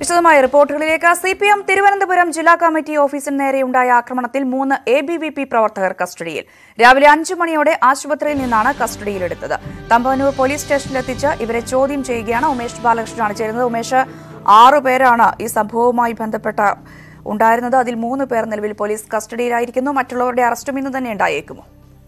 വിശദമായ റിപ്പോർട്ടുകളിലേക്ക് C P M Thiruvananthapuram ജില്ലാ കമ്മിറ്റി ഓഫീസിന് നേരെയുണ്ടായ ആക്രമണത്തിൽ മൂന്ന് എ ബി വി പി പ്രവർത്തകർ കസ്റ്റഡിയിൽ രാവിലെ അഞ്ചു മണിയോടെ ആശുപത്രിയിൽ നിന്നാണ് കസ്റ്റഡിയിലെടുത്തത് തമ്പാനൂർ പോലീസ് സ്റ്റേഷനിലെത്തിച്ച് ഇവരെ ചോദ്യം ചെയ്യുകയാണ് ഉമേഷ് ബാലകൃഷ്ണനാണ് ചേരുന്നത് ഉമേഷ് ആറു പേരാണ് ഈ സംഭവവുമായി ബന്ധപ്പെട്ട ഉണ്ടായിരുന്നത് അതിൽ മൂന്ന് പേർ നിലവിൽ പോലീസ് കസ്റ്റഡിയിലായിരിക്കുന്നു മറ്റുള്ളവരുടെ അറസ്റ്റും ഇന്ന് തന്നെ ഉണ്ടായേക്കുമോ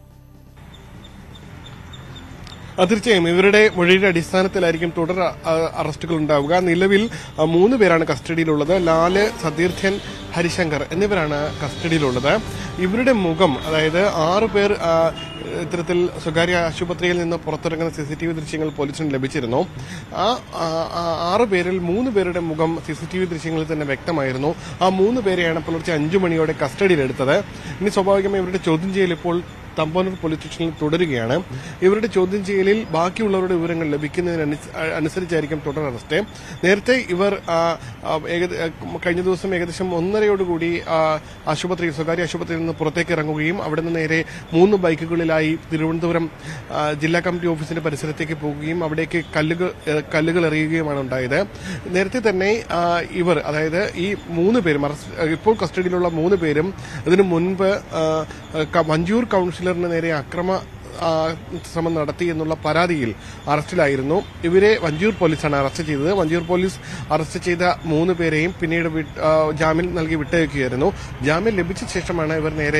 ആ, തീർച്ചയായും ഇവരുടെ മൊഴിയുടെ അടിസ്ഥാനത്തിലായിരിക്കും തുടർ ആ, അറസ്റ്റുകൾ ഉണ്ടാവുക നിലവിൽ ആ, മൂന്ന് പേരാണ് കസ്റ്റഡിയിലുള്ളത് ലാല് സതീർത്ഥ്യൻ ഹരിശങ്കർ എന്നിവരാണ് കസ്റ്റഡിയിലുള്ളത് ഇവരുടെ മുഖം അതായത് ആറ് പേർ ആ, ഇത്തരത്തിൽ സ്വകാര്യ ആശുപത്രിയിൽ നിന്ന് പുറത്തിറങ്ങുന്ന സി സി ടി വി ദൃശ്യങ്ങൾ പോലീസിന് ലഭിച്ചിരുന്നു ആ ആ, ആ, ആറ് പേരിൽ മൂന്ന് പേരുടെ മുഖം സി സി ടി വി ദൃശ്യങ്ങളിൽ തന്നെ വ്യക്തമായിരുന്നു ആ മൂന്ന് പേരെയാണ് പുലർച്ചെ അഞ്ചു മണിയോടെ കസ്റ്റഡിയിലെടുത്തത് ഇനി സ്വാഭാവികമായി ഇവരുടെ ചോദ്യം ചെയ്യൽ ഇപ്പോൾ തമ്പാനൂർ പോലീസ് സ്റ്റേഷനിൽ തുടരുകയാണ് ഇവരുടെ ചോദ്യം ചെയ്യലിൽ ബാക്കിയുള്ളവരുടെ വിവരങ്ങൾ ലഭിക്കുന്നതിനനുസരിച്ചായിരിക്കും തുടർ അറസ്റ്റ് നേരത്തെ ഇവർ ആ, ആ, ഏകദ- ആ, കഴിഞ്ഞ ദിവസം ഏകദേശം ഒന്നരയോടുകൂടി ആ, ആശുപത്രി സ്വകാര്യ ആശുപത്രിയിൽ നിന്ന് പുറത്തേക്ക് ഇറങ്ങുകയും അവിടെ നിന്ന് നേരെ മൂന്ന് ബൈക്കുകളിലായി തിരുവനന്തപുരം ആ, ജില്ലാ കമ്മിറ്റി ഓഫീസിന്റെ പരിസരത്തേക്ക് പോകുകയും അവിടേക്ക് കല്ലുകൾ ഏ, കല്ലുകൾ എറിയുകയുമാണ് ഉണ്ടായത് നേരത്തെ തന്നെ ആ, ഇവർ അതായത് ഈ മൂന്ന് പേരും അറസ്റ്റ് ഇപ്പോൾ കസ്റ്റഡിയിലുള്ള മൂന്ന് പേരും ഇതിനു മുൻപ് ആ, ക- മഞ്ചൂർ കൌൺസിലറിന് നേരെ അക്രമ ആ, ശ്രമം നടത്തി എന്നുള്ള പരാതിയിൽ അറസ്റ്റിലായിരുന്നു ഇവരെ വഞ്ചൂർ പോലീസാണ് അറസ്റ്റ് ചെയ്തത് വഞ്ചൂർ പോലീസ് അറസ്റ്റ് ചെയ്ത മൂന്ന് പേരെയും പിന്നീട് വിട്ട്- ആ, ജാമ്യം നൽകി വിട്ടയക്കുകയായിരുന്നു ജാമ്യം ലഭിച്ച ശേഷമാണ് ഇവർ നേരെ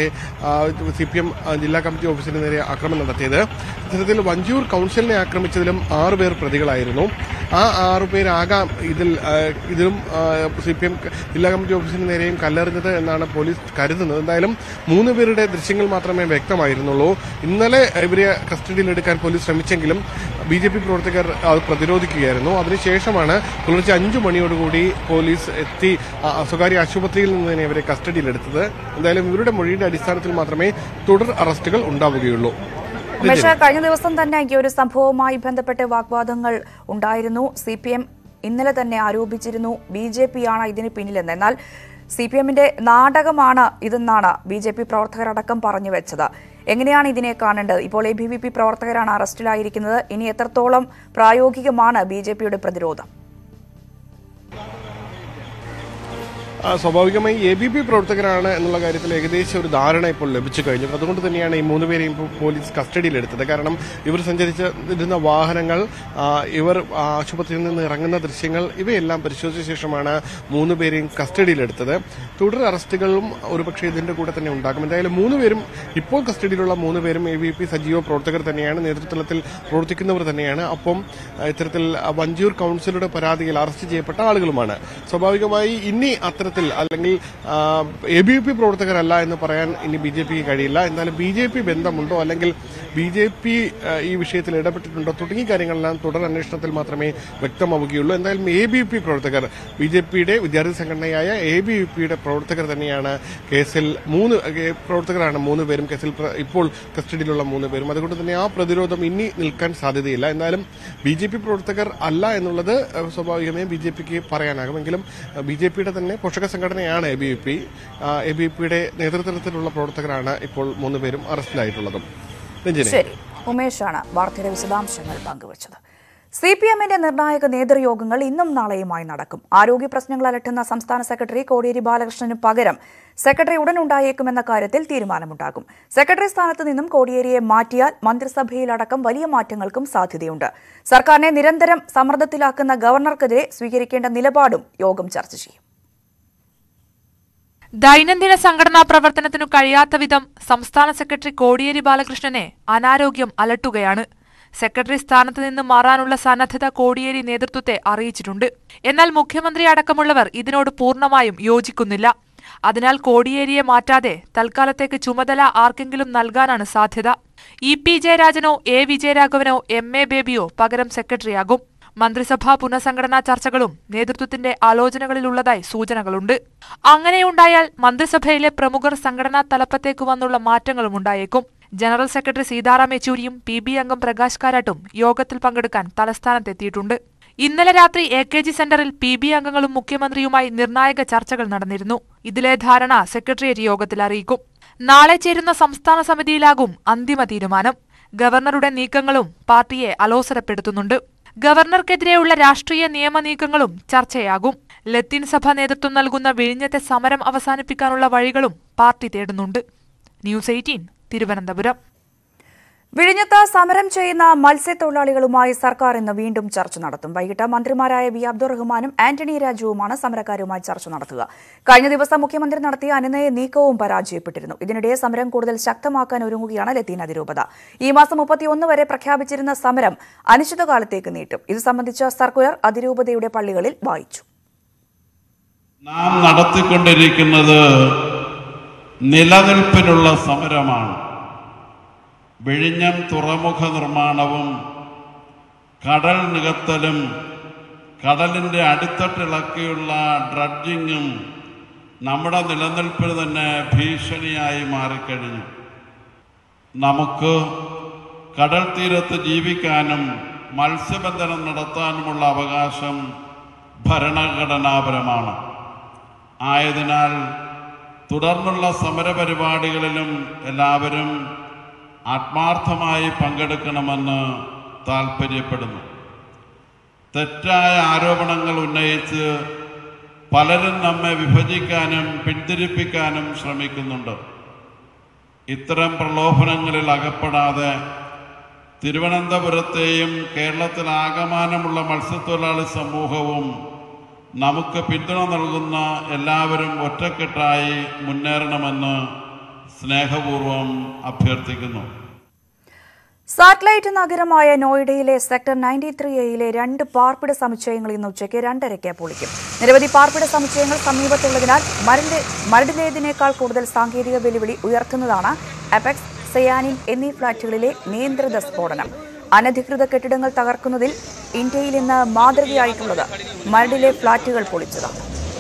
സി പി എം ജില്ലാ കമ്മിറ്റി ഓഫീസിന് നേരെ ആക്രമണം നടത്തിയത് ഇത്തരത്തിൽ വഞ്ചൂർ കൌൺസിലിനെ ആക്രമിച്ചതിലും ആറ് പേർ പ്രതികളായിരുന്നു ആ ആറു പേരാകാം ഇതിൽ ആ, ഇതിലും സി പി എം ജില്ലാ കമ്മിറ്റി ഓഫീസിന് നേരെയും കല്ലെറിഞ്ഞത് എന്നാണ് പോലീസ് കരുതുന്നത് എന്തായാലും മൂന്ന് പേരുടെ ദൃശ്യങ്ങൾ മാത്രമേ വ്യക്തമായിരുന്നുള്ളൂ ഇന്നലെ ഇവരെ കസ്റ്റഡിയിലെടുക്കാൻ പോലീസ് ശ്രമിച്ചെങ്കിലും ബി ജെ പി പ്രവർത്തകർ അത് പ്രതിരോധിക്കുകയായിരുന്നു അതിനുശേഷമാണ് പുലർച്ചെ അഞ്ചു മണിയോടുകൂടി പോലീസ് എത്തി ആ, സ്വകാര്യ ആശുപത്രിയിൽ നിന്ന് തന്നെ ഇവരെ കസ്റ്റഡിയിലെടുത്തത് എന്തായാലും ഇവരുടെ മൊഴിയുടെ അടിസ്ഥാനത്തിൽ മാത്രമേ തുടർ അറസ്റ്റുകൾ ഉണ്ടാവുകയുള്ളൂ ഉമേഷ് കഴിഞ്ഞ ദിവസം തന്നെ ഈ ഒരു സംഭവവുമായി ബന്ധപ്പെട്ട് വാഗ്വാദങ്ങൾ ഉണ്ടായിരുന്നു സി പി എം ഇന്നലെ തന്നെ ആരോപിച്ചിരുന്നു ബി ജെ പി ആണ് ഇതിന് പിന്നിലെന്ന് എന്നാൽ സി പി എമ്മിന്റെ നാടകമാണ് ഇതെന്നാണ് ബി ജെ പി പ്രവർത്തകരടക്കം പറഞ്ഞു വെച്ചത് എങ്ങനെയാണ് ഇതിനെ കാണേണ്ടത് ഇപ്പോൾ എ ബി വി പി പ്രവർത്തകരാണ് അറസ്റ്റിലായിരിക്കുന്നത് ഇനി എത്രത്തോളം പ്രായോഗികമാണ് ബി ജെ പിയുടെ പ്രതിരോധം ആ, സ്വാഭാവികമായി എ ബി പി പ്രവർത്തകരാണ് എന്നുള്ള കാര്യത്തിൽ ഏകദേശം ഒരു ധാരണ ഇപ്പോൾ ലഭിച്ചു കഴിഞ്ഞു അതുകൊണ്ട് തന്നെയാണ് ഈ മൂന്ന് പേരെയും ഇപ്പോൾ പോലീസ് കസ്റ്റഡിയിലെടുത്തത് കാരണം ഇവർ സഞ്ചരിച്ചിരുന്ന വാഹനങ്ങൾ ആ, ഇവർ ആശുപത്രിയിൽ നിന്ന് ഇറങ്ങുന്ന ദൃശ്യങ്ങൾ ഇവയെല്ലാം പരിശോധിച്ച ശേഷമാണ് മൂന്ന് പേരെയും കസ്റ്റഡിയിലെടുത്തത് തുടർ അറസ്റ്റുകളും ഒരുപക്ഷെ ഇതിന്റെ കൂടെ തന്നെ ഉണ്ടാകും എന്തായാലും മൂന്ന് പേരും ഇപ്പോൾ കസ്റ്റഡിയിലുള്ള മൂന്ന് പേരും എ ബി പി സജീവ പ്രവർത്തകർ തന്നെയാണ് നേതൃത്വത്തിൽ പ്രവർത്തിക്കുന്നവർ തന്നെയാണ് ഒപ്പം ആ, ഇത്തരത്തിൽ ആ, വഞ്ചൂർ കൌൺസിലറുടെ പരാതിയിൽ അറസ്റ്റ് ചെയ്യപ്പെട്ട ആളുകളുമാണ് സ്വാഭാവികമായി ഇനി അത്തരത്തിൽ അല്ലെങ്കിൽ എ ബി പി പ്രവർത്തകരല്ല എന്ന് പറയാൻ ഇനി ബി ജെ പിക്ക് കഴിയില്ല എന്നാലും ബി ജെ പി ബന്ധമുണ്ടോ അല്ലെങ്കിൽ ബി ജെ പി ഈ വിഷയത്തിൽ ഇടപെട്ടിട്ടുണ്ടോ തുടങ്ങിയ കാര്യങ്ങളെല്ലാം തുടർ അന്വേഷണത്തിൽ മാത്രമേ വ്യക്തമാവുകയുള്ളൂ എന്തായാലും എ ബി പി പ്രവർത്തകർ ബി ജെ പിയുടെ വിദ്യാർത്ഥി സംഘടനയായ എ ബി വി പിയുടെ പ്രവർത്തകർ തന്നെയാണ് കേസിൽ മൂന്ന് ഏ, പ്രവർത്തകരാണ് മൂന്ന് പേരും കേസിൽ പ്ര- ഇപ്പോൾ കസ്റ്റഡിയിലുള്ള മൂന്ന് പേരും അതുകൊണ്ട് തന്നെ ആ പ്രതിരോധം ഇനി നിൽക്കാൻ സാധ്യതയില്ല എന്നാലും ബി ജെ പി പ്രവർത്തകർ അല്ല എന്നുള്ളത് ഏഹ്, സ്വാഭാവികമായും ബി ജെ പിക്ക് പറയാനാകുമെങ്കിലും ബി ജെ പിയുടെ തന്നെ പോഷക സംഘടനയാണ് A B V P A B V പിയുടെ നേതൃത്വത്തിലുള്ള പ്രവർത്തകരാണ് ഇപ്പോൾ മൂന്ന് പേരും അറസ്റ്റിലായിട്ടുള്ളതും രഞ്ജിനി ശരി ഉമേഷാണ് വാർത്തയുടെ വിശദാംശങ്ങൾ പങ്കുവച്ചത് സി പി എമ്മിന്റെ നിർണായക നേതൃയോഗങ്ങൾ ഇന്നും നാളെയുമായി നടക്കും ആരോഗ്യ പ്രശ്നങ്ങൾ അലട്ടുന്ന സംസ്ഥാന സെക്രട്ടറി കോടിയേരി ബാലകൃഷ്ണന് പകരം സെക്രട്ടറി ഉടൻ ഉണ്ടായേക്കുമെന്ന കാര്യത്തിൽ തീരുമാനമുണ്ടാകും സെക്രട്ടറി സ്ഥാനത്ത് നിന്നും കോടിയേരിയെ മാറ്റിയാൽ മന്ത്രിസഭയിലടക്കം വലിയ മാറ്റങ്ങൾക്കും സാധ്യതയുണ്ട് സർക്കാരിനെ നിരന്തരം സമ്മർദ്ദത്തിലാക്കുന്ന ഗവർണർക്കെതിരെ സ്വീകരിക്കേണ്ട നിലപാടും യോഗം ചർച്ച ചെയ്യും ദൈനംദിന സംഘടനാ പ്രവർത്തനത്തിനു കഴിയാത്ത വിധം സംസ്ഥാന സെക്രട്ടറി കോടിയേരി ബാലകൃഷ്ണനെ അനാരോഗ്യം അലട്ടുകയാണ് സെക്രട്ടറി സ്ഥാനത്ത് നിന്ന് മാറാനുള്ള സന്നദ്ധത കോടിയേരി നേതൃത്വത്തെ അറിയിച്ചിട്ടുണ്ട് എന്നാൽ മുഖ്യമന്ത്രി അടക്കമുള്ളവർ ഇതിനോട് പൂർണ്ണമായും യോജിക്കുന്നില്ല അതിനാൽ കോടിയേരിയെ മാറ്റാതെ തൽക്കാലത്തേക്ക് ചുമതല ആർക്കെങ്കിലും നൽകാനാണ് സാധ്യത ഇ പി ജയരാജനോ എ വിജയരാഘവനോ എം എ ബേബിയോ പകരം സെക്രട്ടറിയാകും മന്ത്രിസഭാ പുനഃസംഘടനാ ചർച്ചകളും നേതൃത്വത്തിന്റെ ആലോചനകളിലുള്ളതായി സൂചനകളുണ്ട് അങ്ങനെയുണ്ടായാൽ മന്ത്രിസഭയിലെ പ്രമുഖർ സംഘടനാ തലപ്പത്തേക്ക് വന്നുള്ള മാറ്റങ്ങളും ഉണ്ടായേക്കും ജനറൽ സെക്രട്ടറി സീതാറാം യെച്ചൂരിയും പി ബി അംഗം പ്രകാശ് കാരാട്ടും യോഗത്തിൽ പങ്കെടുക്കാൻ തലസ്ഥാനത്തെത്തിയിട്ടുണ്ട് ഇന്നലെ രാത്രി എ കെ ജി സെന്ററിൽ പി ബി അംഗങ്ങളും മുഖ്യമന്ത്രിയുമായി നിർണായക ചർച്ചകൾ നടന്നിരുന്നു ഇതിലെ ധാരണ സെക്രട്ടേറിയറ്റ് യോഗത്തിൽ അറിയിക്കും നാളെ ചേരുന്ന സംസ്ഥാന സമിതിയിലാകും അന്തിമ തീരുമാനം ഗവർണറുടെ നീക്കങ്ങളും പാർട്ടിയെ അലോസരപ്പെടുത്തുന്നുണ്ട് ഗവർണർക്കെതിരെയുള്ള രാഷ്ട്രീയ നിയമ നീക്കങ്ങളും ചർച്ചയാകും ലത്തീൻ സഭ നേതൃത്വം നൽകുന്ന വിഴിഞ്ഞത്തെ സമരം അവസാനിപ്പിക്കാനുള്ള വഴികളും പാർട്ടി തേടുന്നുണ്ട് ന്യൂസ് എയ്റ്റീൻ തിരുവനന്തപുരം വിഴിഞ്ഞത്ത് സമരം ചെയ്യുന്ന മത്സ്യത്തൊഴിലാളികളുമായി സർക്കാർ ഇന്ന് വീണ്ടും ചർച്ച നടത്തും വൈകിട്ട് മന്ത്രിമാരായ വി അബ്ദുറഹ്മാനും ആന്റണി രാജുവുമാണ് സമരക്കാരുമായി ചർച്ച നടത്തുക കഴിഞ്ഞ ദിവസം മുഖ്യമന്ത്രി നടത്തിയ അനുനയ നീക്കവും പരാജയപ്പെട്ടിരുന്നു ഇതിനിടെ സമരം കൂടുതൽ ശക്തമാക്കാൻ ഒരുങ്ങുകയാണ് ലത്തീൻ അതിരൂപത ഈ മാസം മുപ്പത്തിയൊന്ന് വരെ പ്രഖ്യാപിച്ചിരുന്ന സമരം അനിശ്ചിതകാലത്തേക്ക് നീട്ടും ഇത് സംബന്ധിച്ച സർക്കുലർ അതിരൂപതയുടെ പള്ളികളിൽ വായിച്ചു നാം നടത്തിക്കൊണ്ടിരിക്കുന്നത് നിലനിൽപ്പിനുള്ള സമരമാണ് വിഴിഞ്ഞം തുറമുഖ നിർമ്മാണവും കടൽ നികത്തലും കടലിൻ്റെ അടിത്തട്ടിളക്കിയുള്ള ഡ്രഡ്ജിങ്ങും നമ്മുടെ നിലനിൽപ്പിന് തന്നെ ഭീഷണിയായി മാറിക്കഴിഞ്ഞു നമുക്ക് കടൽ തീരത്ത് ജീവിക്കാനും മത്സ്യബന്ധനം നടത്താനുമുള്ള അവകാശം ഭരണഘടനാപരമാണ് ആയതിനാൽ തുടർന്നുള്ള സമരപരിപാടികളിലും എല്ലാവരും ആത്മാർത്ഥമായി പങ്കെടുക്കണമെന്ന് താൽപ്പര്യപ്പെടുന്നു തെറ്റായ ആരോപണങ്ങൾ ഉന്നയിച്ച് പലരും നമ്മെ വിഭജിക്കാനും പിന്തിരിപ്പിക്കാനും ശ്രമിക്കുന്നുണ്ട് ഇത്തരം പ്രലോഭനങ്ങളിൽ അകപ്പെടാതെ തിരുവനന്തപുരത്തെയും കേരളത്തിലാകമാനമുള്ള മത്സ്യത്തൊഴിലാളി സമൂഹവും നമുക്ക് പിന്തുണ നൽകുന്ന എല്ലാവരും ഒറ്റക്കെട്ടായി മുന്നേറണമെന്ന് സ്നേഹപൂർവം അഭ്യർത്ഥിക്കുന്നു സാറ്റലൈറ്റ് നഗരമായ നോയിഡയിലെ സെക്ടർ നയൻറ്റി ത്രീ എയിലെ രണ്ട് പാർപ്പിട സമുച്ചയങ്ങൾ ഇന്ന് ഉച്ചയ്ക്ക് രണ്ടരയ്ക്ക് പൊളിക്കും നിരവധി പാർപ്പിട സമുച്ചയങ്ങൾ സമീപത്തുള്ളതിനാൽ മരട് മരടിലേതിനേക്കാൾ കൂടുതൽ സാങ്കേതിക വെല്ലുവിളി ഉയർത്തുന്നതാണ് അപെക്സ് സയാനിൻ എന്നീ ഫ്ളാറ്റുകളിലെ നിയന്ത്രിത സ്ഫോടനം അനധികൃത കെട്ടിടങ്ങൾ തകർക്കുന്നതിൽ ഇന്ത്യയിൽ ഇന്ന് മാതൃകയായിട്ടുള്ളത് മരടിലെ ഫ്ളാറ്റുകൾ പൊളിച്ചതാണ്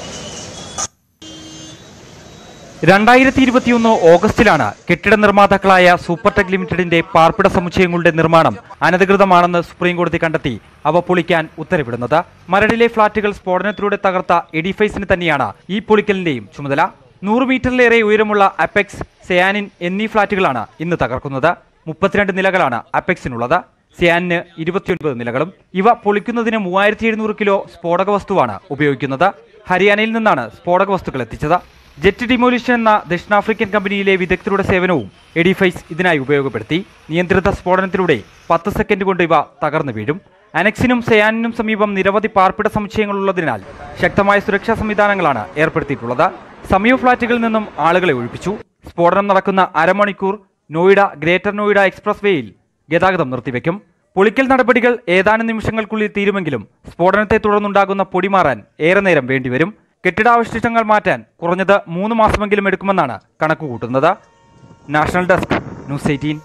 രണ്ടായിരത്തി ഇരുപത്തിയൊന്ന് ഓഗസ്റ്റിലാണ് കെട്ടിട നിർമ്മാതാക്കളായ സൂപ്പർടെക് ലിമിറ്റഡിന്റെ പാർപ്പിട സമുച്ചയങ്ങളുടെ നിർമ്മാണം അനധികൃതമാണെന്ന് സുപ്രീംകോടതി കണ്ടെത്തി അവ പൊളിക്കാൻ ഉത്തരവിടുന്നത് മരടിലെ ഫ്ളാറ്റുകൾ സ്ഫോടനത്തിലൂടെ തകർത്ത എഡിഫൈസിന് തന്നെയാണ് ഈ പൊളിക്കലിന്റെയും ചുമതല നൂറ് മീറ്ററിലേറെ ഉയരമുള്ള അപെക്സ് സെയാനിൻ എന്നീ ഫ്ളാറ്റുകളാണ് ഇന്ന് തകർക്കുന്നത് മുപ്പത്തിരണ്ട് നിലകളാണ് അപെക്സിനുള്ളത് സിയാനിന് ഇരുപത്തിയൊൻപത് നിലകളും ഇവ പൊളിക്കുന്നതിന് മൂവായിരത്തി എഴുന്നൂറ് കിലോ സ്ഫോടക വസ്തുവാണ് ഉപയോഗിക്കുന്നത് ഹരിയാനയിൽ നിന്നാണ് സ്ഫോടക വസ്തുക്കൾ എത്തിച്ചത് ജെറ്റ് ഡിമോലിഷൻ എന്ന ദക്ഷിണാഫ്രിക്കൻ കമ്പനിയിലെ വിദഗ്ധരുടെ സേവനവും എഡിഫൈസ് ഇതിനായി ഉപയോഗപ്പെടുത്തി നിയന്ത്രിത സ്ഫോടനത്തിലൂടെ പത്ത് സെക്കൻഡ് കൊണ്ട് ഇവ തകർന്നു വീഴും അനക്സിനും സെയാനിനും സമീപം നിരവധി പാർപ്പിട സമുച്ചയങ്ങളുള്ളതിനാൽ ശക്തമായ സുരക്ഷാ സംവിധാനങ്ങളാണ് ഏർപ്പെടുത്തിയിട്ടുള്ളത് സമീപ ഫ്ളാറ്റുകളിൽ നിന്നും ആളുകളെ ഒഴിപ്പിച്ചു സ്ഫോടനം നടക്കുന്ന അരമണിക്കൂർ നോയിഡ ഗ്രേറ്റർ നോയിഡ എക്സ്പ്രസ് വേയിൽ ഗതാഗതം നിർത്തിവെക്കും പൊളിക്കൽ നടപടികൾ ഏതാനും നിമിഷങ്ങൾക്കുള്ളിൽ തീരുമെങ്കിലും സ്ഫോടനത്തെ തുടർന്നുണ്ടാകുന്ന പൊടി മാറാൻ ഏറെ നേരം വേണ്ടിവരും കെട്ടിടാവശിഷ്ടങ്ങൾ മാറ്റാൻ കുറഞ്ഞത് മൂന്ന് മാസമെങ്കിലും എടുക്കുമെന്നാണ് കണക്കുകൂട്ടുന്നത് national desk news eighteen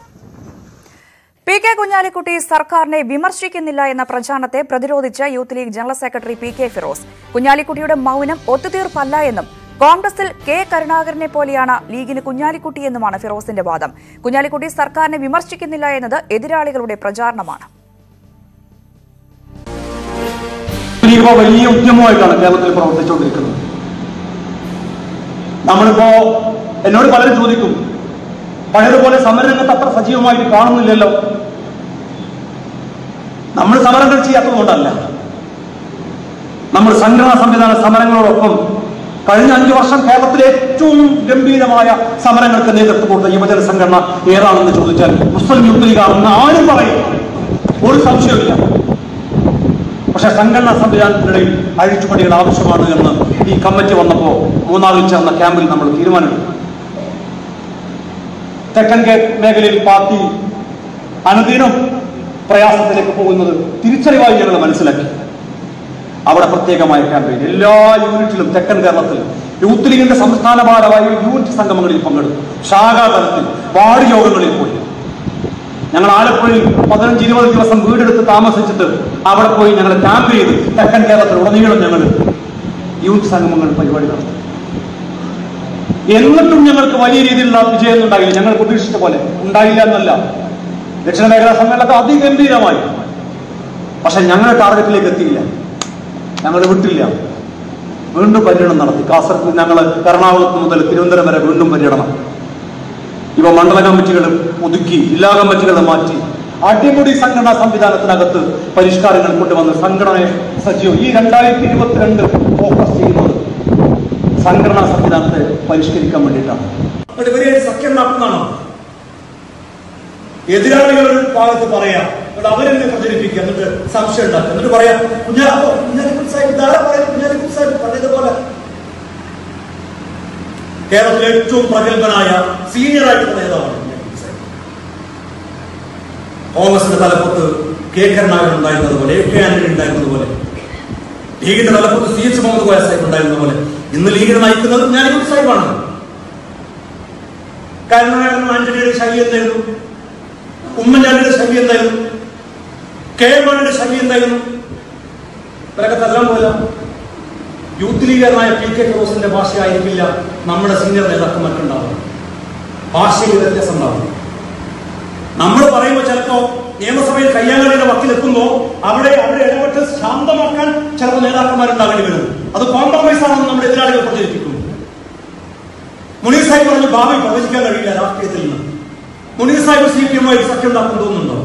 P K Kunhalikutty സർക്കാരിനെ വിമർശിക്കുന്നില്ല എന്ന പ്രചാരണത്തെ പ്രതിരോധിച്ച് youth league general secretary P K Firoz കുഞ്ഞാലിക്കുട്ടിയുടെ മൗനം ഒത്തുതീർപ്പല്ല എന്നും കോൺഗ്രസിൽ കെ കരുണാകരനെ പോലെയാണ് ലീഗിന് കുഞ്ഞാലിക്കുട്ടി എന്നുമാണ് ഫിറോസിന്റെ വാദം കുഞ്ഞാലിക്കുട്ടി സർക്കാരിനെ വിമർശിക്കുന്നില്ല എന്നത് എതിരാളികളുടെ പ്രചാരണമാണ് ലീഗ് വലിയ ഉദ്യമമായിട്ടാണ് കേരളത്തിൽ പ്രവർത്തിച്ചുകൊണ്ടിരിക്കുന്നത് നമ്മളിപ്പോ എന്നോട് പലരും ചോദിക്കും പഴയതുപോലെ സമരരംഗത്ത് അത്ര സജീവമായിട്ട് കാണുന്നില്ലല്ലോ നമ്മൾ സമരങ്ങൾ ചെയ്യാത്തതുകൊണ്ടല്ല നമ്മൾ സംഘടനാ സംവിധാന സമരങ്ങളോടൊപ്പം കഴിഞ്ഞ അഞ്ചു വർഷം കേരളത്തിലെ ഏറ്റവും ഗംഭീരമായ സമരങ്ങൾക്ക് നേതൃത്വം കൊടുത്ത യുവജന സംഘടന ഏതാണെന്ന് ചോദിച്ചാൽ മുസ്ലിം യൂത്ത് ലീഗ് ആണെന്ന് ആരും പറയും ഒരു സംശയമില്ല പക്ഷെ സംഘടനാ സംവിധാനത്തിനിടയിൽ അഴിച്ചുപടികൾ ആവശ്യമാണ് എന്ന് ഈ കമ്മിറ്റി വന്നപ്പോൾ മൂന്നാറിൽ ചേർന്ന ക്യാമ്പിൽ നമ്മൾ തീരുമാനമെടുത്തു തെക്കൻ കേ- മേഖലയിൽ പാർട്ടി അനുദിനം പ്രയാസത്തിലേക്ക് പോകുന്നത് തിരിച്ചറിവായി ഞങ്ങൾ മനസ്സിലാക്കി അവിടെ പ്രത്യേകമായ ക്യാമ്പയിൻ എല്ലാ യൂണിറ്റിലും തെക്കൻ കേരളത്തിൽ യൂത്ത് ലീഗിന്റെ സംസ്ഥാന ഭാരവാഹി യൂണിറ്റ് സംഗമങ്ങളിൽ പങ്കെടുത്തു ശാഖാതലത്തിൽ വാർഡ് യോഗങ്ങളിൽ പോയി ഞങ്ങൾ ആലപ്പുഴയിൽ പതിനഞ്ച് ഇരുപത് ദിവസം വീടെടുത്ത് താമസിച്ചിട്ട് അവിടെ പോയി ഞങ്ങൾ ക്യാമ്പ് ചെയ്ത് തെക്കൻ കേരളത്തിൽ ഉടനീളം ഞങ്ങൾ യൂത്ത് സംഗമങ്ങൾ പരിപാടി നടത്തി എന്നിട്ടും ഞങ്ങൾക്ക് വലിയ രീതിയിലുള്ള വിജയം ഉണ്ടായില്ല ഞങ്ങൾ പ്രതീക്ഷിച്ച പോലെ ഉണ്ടായില്ല എന്നല്ല ദക്ഷിണ മേഖലാ സമ്മേളനത്തെ അതിഗംഭീരമായി പക്ഷെ ഞങ്ങളുടെ ടാർഗറ്റിലേക്ക് എത്തിയില്ല ഞങ്ങൾ വിട്ടില്ല വീണ്ടും പര്യടനം നടത്തി കാസർഗോഡ് ഞങ്ങൾ എറണാകുളത്ത് മുതൽ തിരുവനന്തപുരം വരെ വീണ്ടും പര്യടനം ഇവ മണ്ഡല കമ്മിറ്റികൾ ഒതുക്കി ജില്ലാ കമ്മിറ്റികൾ മാറ്റി അടിമുടി സംഘടനാ സംവിധാനത്തിനകത്ത് പരിഷ്കാരങ്ങൾ കൊണ്ടുവന്ന് സംഘടനയെ സജീവം ഈ രണ്ടായിരത്തി ഇരുപത്തിരണ്ട് ഫോക്കസ് ചെയ്യുന്നത് സംഘടനാ സംവിധാനത്തെ പരിഷ്കരിക്കാൻ വേണ്ടിയിട്ടാണ് എന്നിട്ട് ഇവരെ സഖ്യം ഉണ്ടാക്കുന്നതാണോ എതിരാളികൾ ഒരു ഭാഗത്ത് പറയാം എന്നിട്ട് അവരെന്നെ പ്രചരിപ്പിക്കുക എന്നിട്ട് സംശയം ഉണ്ടാക്കുക എന്നിട്ട് പറയാം കുഞ്ഞാ അപ്പോ കുഞ്ഞാലിക്കുട്ടി സാഹിബ് ധാരാ പറയുന്നത് കുഞ്ഞാലിക്കുട്ടി സാഹിബ് പറഞ്ഞതുപോലെ കേരളത്തിലെ ഏറ്റവും പ്രഗത്ഭനായ സീനിയർ ആയിട്ടുള്ള നേതാവാണ് കുഞ്ഞാലിക്കുട്ടി സാഹിബ് കോൺഗ്രസിന്റെ തലപ്പത്ത് കെ കരുണാകരൻ ഉണ്ടായിരുന്നത് പോലെ എ കെ ആന്റണി ഉണ്ടായിരുന്നത് പോലെ ലീഗിന്റെ തലപ്പത്ത് സി എച്ച് മുഹമ്മദ് കോയ സാഹിബ് ഉണ്ടായിരുന്ന പോലെ ഇന്ന് ലീഗിനെ നയിക്കുന്നത് കുഞ്ഞാലിക്കുട്ടി സാഹിബാണ് കരുണാകരൻ ആന്റണിയുടെ ശൈലി എന്തായിരുന്നു ഉമ്മൻചാണ്ടിയുടെ ശൈലി എന്തായിരുന്നു കെ എം മാണിയുടെ ശൈലി എന്തായിരുന്നു ഇവരൊക്കെ തല്ലാൻ പോലെ യൂത്ത് ലീഗുകാരനായ പി കെ ഫിറോസിന്റെ ഭാഷയായിരിക്കില്ല നമ്മുടെ സീനിയർ നേതാക്കന്മാർക്കുണ്ടാവുക ഭാഷയിൽ വ്യത്യാസം ഉണ്ടാവും നമ്മൾ പറയുമ്പോൾ ചിലപ്പോ നിയമസഭയിൽ കയ്യാങ്കളിയുടെ വക്കിലെത്തുമ്പോ അവിടെ അവിടെ ഇടപെട്ട് ശാന്തമാക്കാൻ ചിലപ്പോൾ നേതാക്കന്മാരുണ്ടാകേണ്ടി വരും അത് കോംപ്രമൈസ് ആണെന്ന് നമ്മുടെ എതിരാളികൾ പ്രചരിപ്പിക്കുന്നു മുനീർ സാഹിബ് പറഞ്ഞു ഭാവി പ്രവചിക്കാൻ കഴിയില്ല രാഷ്ട്രീയത്തിൽ നിന്ന് മുനീർ സാഹിബ് സി പി എമ്മായി സഖ്യം ഉണ്ടാക്കും തോന്നുന്നുണ്ടോ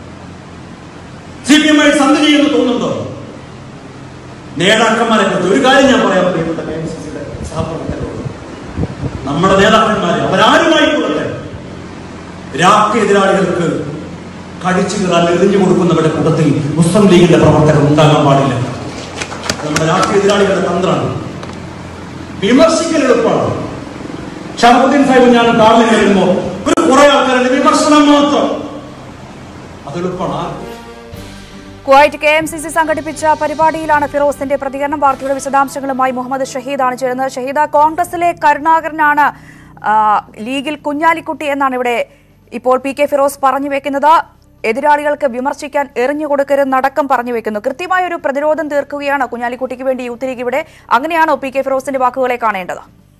സി പി എമ്മായി സന്ധി ചെയ്യുന്നു തോന്നുന്നുണ്ടോ നേതാക്കന്മാരെ കുറിച്ച് ഒരു കാര്യം ഞാൻ പറയാം പ്രിയപ്പെട്ട കെ എം സി സിയുടെ സഹപ്രവർത്തകരോട് നമ്മുടെ നേതാക്കന്മാരെ അവരാരുമായി കൊള്ളട്ടെ രാഷ്ട്രീയ എതിരാളികൾക്ക് കടിച്ചു കീറാൻ എറിഞ്ഞു കൊടുക്കുന്നവരുടെ കൂട്ടത്തിൽ മുസ്ലിം ലീഗിന്റെ പ്രവർത്തകർ ഉണ്ടാകാൻ പാടില്ല നമ്മുടെ രാഷ്ട്രീയ എതിരാളികളുടെ തന്ത്രമാണ് വിമർശിക്കൽ എളുപ്പമാണ് ഷറഫുദ്ദീൻ സാഹിബ് ഞാൻ കാറിൽ കയറുമ്പോ ഒരു കുറെ ആൾക്കാരുടെ വിമർശനം മാത്രം അത് എളുപ്പമാണ് ആർക്കും Kuwait K M C C സംഘടിപ്പിച്ച പരിപാടിയിലാണ് ഫിറോസിന്റെ പ്രതികരണം വാർത്തയുടെ വിശദാംശങ്ങളുമായി മുഹമ്മദ് ഷഹീദാണ് ചേരുന്നത് ഷഹീദ കോൺഗ്രസിലെ കരുണാകരനാണ് ആ, ലീഗിൽ കുഞ്ഞാലിക്കുട്ടി എന്നാണ് ഇവിടെ ഇപ്പോൾ പി കെ ഫിറോസ് പറഞ്ഞു വെക്കുന്നത് എതിരാളികൾക്ക് വിമർശിക്കാൻ എറിഞ്ഞു കൊടുക്കരുതെന്നടക്കം പറഞ്ഞു വെക്കുന്നു കൃത്യമായ ഒരു പ്രതിരോധം തീർക്കുകയാണ് കുഞ്ഞാലിക്കുട്ടിക്ക് വേണ്ടി യൂത്ത് ലീഗ് ഇവിടെ അങ്ങനെയാണോ പി കെ ഫിറോസിന്റെ വാക്കുകളെ കാണേണ്ടത്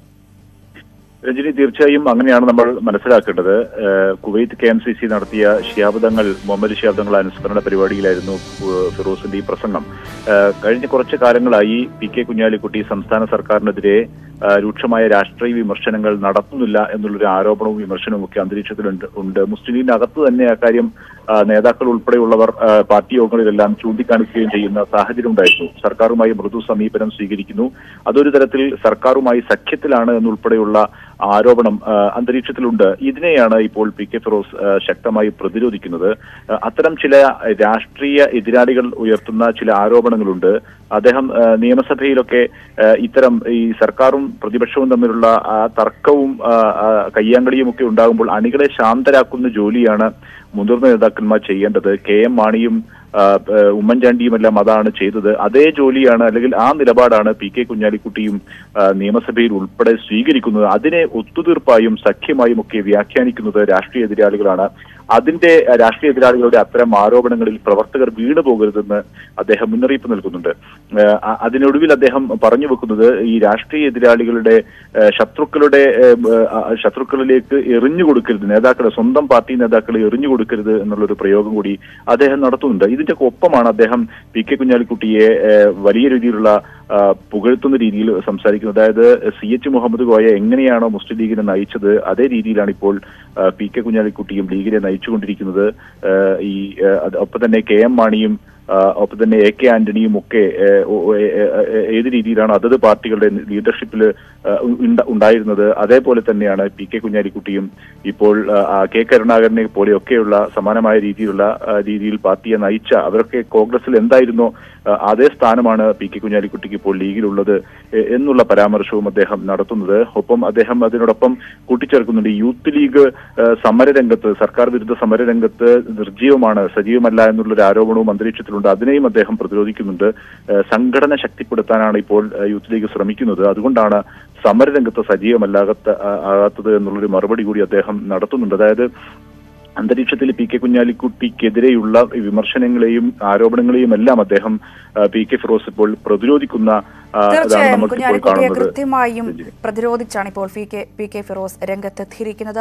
രഞ്ജിനി തീർച്ചയായും അങ്ങനെയാണ് നമ്മൾ മനസ്സിലാക്കേണ്ടത് ഏഹ് Kuwait K M C C നടത്തിയ ഷിയാബദങ്ങൾ മുഹമ്മദ് ഷിയാബദങ്ങൾ അനുസ്മരണ പരിപാടിയിലായിരുന്നു ഫു- ഫിറോസിന്റെ ഈ പ്രസംഗം ഏഹ് കഴിഞ്ഞ കുറച്ചു കാലങ്ങളായി പി കെ കുഞ്ഞാലിക്കുട്ടി സംസ്ഥാന സർക്കാരിനെതിരെ ഏഹ് രൂക്ഷമായ രാഷ്ട്രീയ വിമർശനങ്ങൾ നടത്തുന്നില്ല എന്നുള്ളൊരു ആരോപണവും വിമർശനവും ഒക്കെ അന്തരീക്ഷത്തിലുണ്ട് ഉണ്ട് മുസ്ലിം ലീഗിനകത്ത് തന്നെ അക്കാര്യം ആ, നേതാക്കൾ ഉൾപ്പെടെയുള്ളവർ ആ, പാർട്ടി യോഗങ്ങളിലെല്ലാം ചൂണ്ടിക്കാണിക്കുകയും ചെയ്യുന്ന സാഹചര്യം ഉണ്ടായിരുന്നു സർക്കാരുമായി മൃദു സമീപനം സ്വീകരിക്കുന്നു അതൊരു തരത്തിൽ സർക്കാരുമായി സഖ്യത്തിലാണ് എന്നുൾപ്പെടെയുള്ള ആരോപണം ആ, അന്തരീക്ഷത്തിലുണ്ട് ഇതിനെയാണ് ഇപ്പോൾ പി കെ ഫിറോസ് ആ, ശക്തമായി പ്രതിരോധിക്കുന്നത് ആ, അത്തരം ചില രാഷ്ട്രീയ എതിരാളികൾ ഉയർത്തുന്ന ചില ആരോപണങ്ങളുണ്ട് അദ്ദേഹം ആ, നിയമസഭയിലൊക്കെ ആ, ഇത്തരം ഈ സർക്കാരും പ്രതിപക്ഷവും തമ്മിലുള്ള ആ തർക്കവും ആ, ആ, കയ്യാങ്കളിയും ഒക്കെ ഉണ്ടാകുമ്പോൾ അണികളെ ശാന്തരാക്കുന്ന ജോലിയാണ് മുതിർന്ന നേതാക്കന്മാർ ചെയ്യേണ്ടത് കെ എം മാണിയും ആ, ആ, ഉമ്മൻചാണ്ടിയുമെല്ലാം അതാണ് ചെയ്തത് അതേ ജോലിയാണ് അല്ലെങ്കിൽ ആ നിലപാടാണ് പി കെ കുഞ്ഞാലിക്കുട്ടിയും ആ, നിയമസഭയിൽ ഉൾപ്പെടെ സ്വീകരിക്കുന്നത് അതിനെ ഒത്തുതീർപ്പായും സഖ്യമായും ഒക്കെ വ്യാഖ്യാനിക്കുന്നത് രാഷ്ട്രീയ എതിരാളികളാണ് അതിന്റെ ആ, രാഷ്ട്രീയ എതിരാളികളുടെ അത്തരം ആരോപണങ്ങളിൽ പ്രവർത്തകർ വീണു പോകരുതെന്ന് അദ്ദേഹം മുന്നറിയിപ്പ് നൽകുന്നുണ്ട് ആ, അ- അതിനൊടുവിൽ അദ്ദേഹം പറഞ്ഞു വെക്കുന്നത് ഈ രാഷ്ട്രീയ എതിരാളികളുടെ ആ, ശത്രുക്കളുടെ ആ, ആ, ശത്രുക്കളിലേക്ക് എറിഞ്ഞു കൊടുക്കരുത് നേതാക്കളെ സ്വന്തം പാർട്ടി നേതാക്കളെ എറിഞ്ഞു കൊടുക്കരുത് എന്നുള്ളൊരു പ്രയോഗം കൂടി അദ്ദേഹം നടത്തുന്നുണ്ട് ഇതിന്റെ ഒപ്പമാണ് അദ്ദേഹം പി കെ കുഞ്ഞാലിക്കുട്ടിയെ ആ, വലിയ രീതിയിലുള്ള ആ, പുകഴ്ത്തുന്ന രീതിയിൽ സംസാരിക്കുന്നത് അതായത് സി എച്ച് മുഹമ്മദ് കോയ എങ്ങനെയാണോ മുസ്ലിം ലീഗിനെ നയിച്ചത് അതേ രീതിയിലാണ് ഇപ്പോൾ ആ, പി കെ കുഞ്ഞാലിക്കുട്ടിയും ലീഗിനെ നയിച്ചുകൊണ്ടിരിക്കുന്നത് ആ, ഈ ആ, അത് ഒപ്പം തന്നെ കെ എം മാണിയും ആ, ഒപ്പം തന്നെ എ കെ ആന്റണിയും ഒക്കെ ഏ, ഓ- ഓ- ഏ- ഏ- ഏ- ഏത് രീതിയിലാണ് അതത് പാർട്ടികളുടെ ലീഡർഷിപ്പിൽ ഉണ്ടായിരുന്നത് അതേപോലെ തന്നെയാണ് പി കെ കുഞ്ഞാലിക്കുട്ടിയും ഇപ്പോൾ ആ, ആ, കെ കരുണാകരനെ പോലെയൊക്കെയുള്ള സമാനമായ രീതിയിലുള്ള ആ, രീതിയിൽ പാർട്ടിയെ നയിച്ച അവരൊക്കെ കോൺഗ്രസിൽ എന്തായിരുന്നോ ആ, അതേ സ്ഥാനമാണ് പി കെ കുഞ്ഞാലിക്കുട്ടിക്ക് ഇപ്പോൾ ലീഗിലുള്ളത് എ- എന്നുള്ള പരാമർശവും അദ്ദേഹം നടത്തുന്നത് ഒപ്പം അദ്ദേഹം അതിനോടൊപ്പം കൂട്ടിച്ചേർക്കുന്നുണ്ട് യൂത്ത് ലീഗ് ആ, സമരരംഗത്ത് സർക്കാർ വിരുദ്ധ സമരരംഗത്ത് നിർജീവമാണ് സജീവമല്ല എന്നുള്ളൊരു ആരോപണവും അന്തരീക്ഷത്തിലുണ്ട് അതിനെയും അദ്ദേഹം പ്രതിരോധിക്കുന്നുണ്ട് ആ, സംഘടന ശക്തിപ്പെടുത്താനാണ് ഇപ്പോൾ ആ, യൂത്ത് ലീഗ് ശ്രമിക്കുന്നത് അതുകൊണ്ടാണ് സമരരംഗത്ത് സജീവമല്ലാത്ത ആ- ആകാത്തത് എന്നുള്ളൊരു മറുപടി കൂടി അദ്ദേഹം നടത്തുന്നുണ്ട് അതായത് അന്തരീക്ഷത്തിൽ പി കെ കുഞ്ഞാലിക്കുട്ടിക്കെതിരെയുള്ള വിമർശനങ്ങളെയും ആരോപണങ്ങളെയും എല്ലാം അദ്ദേഹം ആ, പി കെ ഫിറോസ് ഇപ്പോൾ പ്രതിരോധിക്കുന്ന ആ, അതാണ് തീർച്ചയായും നമുക്കിപ്പോൾ കുഞ്ഞാലിക്കുട്ടിയെ കാണുന്നത് കൃത്യമായും രഞ്ജിനി. പ്രതിരോധിച്ചാണ് ഇപ്പോൾ P K P K Firoz രംഗത്തെത്തിയിരിക്കുന്നത്